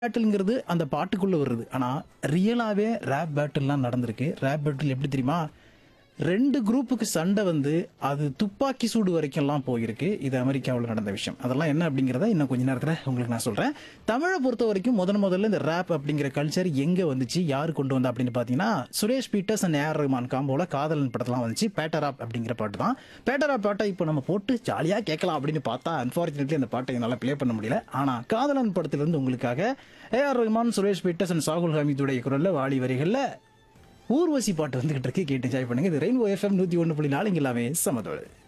பேட்டில்ங்கிறது அந்த பாட்டுக்குள்ள வருது ஆனா ரியலாவே ரேப் பேட்டில்லாம் நடந்திருக்கு ரேப் பேட்டில் எப்படி தெரியுமா ரெண்டு குரூப்புக்கு சண்டை வந்து அது துப்பாக்கி சூடு வரைக்கும்லாம் போயிருக்கு இது அமெரிக்காவில் நடந்த விஷயம் அதெல்லாம் என்ன அப்படிங்கிறத இன்னும் கொஞ்ச நேரத்தில் உங்களுக்கு நான் சொல்றேன் தமிழை பொறுத்த வரைக்கும் முதன் முதல்ல இந்த ரேப் அப்படிங்கிற கல்ச்சர் எங்க வந்துச்சு யார் கொண்டு வந்தா அப்படின்னு பார்த்தீங்கன்னா Suresh Peters and AR Rahman காம்போல காதலன் படத்தெல்லாம் வந்துச்சு பேட்டராப் அப்படிங்கிற பாட்டு தான் பேட்டராப் பாட்டை இப்போ நம்ம போட்டு ஜாலியாக கேட்கலாம் அப்படின்னு பார்த்தா அன்ஃபார்ச்சுனேட்லி அந்த பாட்டை என்னால் ப்ளே பண்ண முடியல ஆனால் காதலன் படத்திலிருந்து உங்களுக்காக AR Rahman Suresh Peters and Shahul ஹமீதுடைய குரல்ல வாலி வரிகளில் ஊர்வசி பாட்டு வந்துகிட்டு இருக்கு கேட்டு என்ஜாய் பண்ணுங்க இது ரெயின்போ எஃப்எம் நூற்றி ஒன்று புள்ளி நாலு இங்க எல்லாமே சமதோடு